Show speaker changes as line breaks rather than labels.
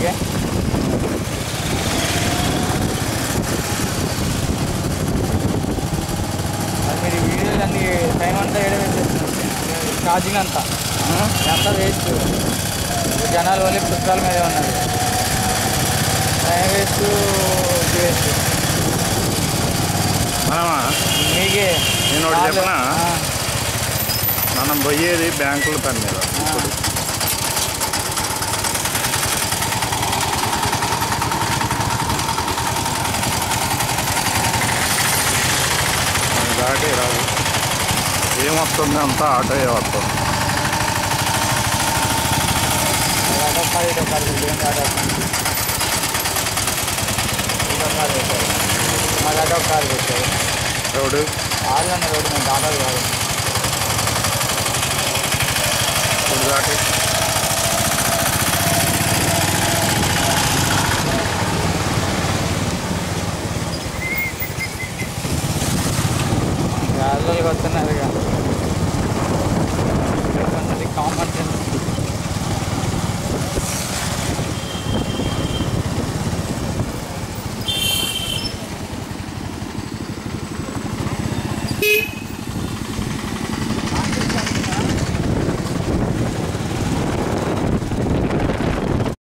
ఇక్కడికి మరి మీరు ఈ వీడియోలు అన్ని టైం అంతా ఏడ ఛార్జింగ్ అంతా అంతా వేస్ట్ జనాలు వల్ల పుస్తకాల మీదే ఉన్నది టైం వేస్ట్ ఇది వేస్ట్
మనమా
మీకే
నేను ఒకటి
చాలు.
చెప్పనా?
ఆ,
మనం పోయేది బ్యాంకుల పని మీద ఇప్పుడు మన దాటి రాదు ఏమొస్తుంది అంతా ఆటోయే వస్తుంది
అదొక కాదు, ఇదొక కాదు, ఇదేం కాదు అసలు. ఇదొక కాదు పెట్టారు. మళ్ళీ అదొక కాదు పెట్టారు
రోడ్డు
ఆళ్ళు అన్న రోడ్డు మేము దాటాలి కాదు
ఇప్పుడు దాటి
గాలిలోకి వస్తున్నారు ఇక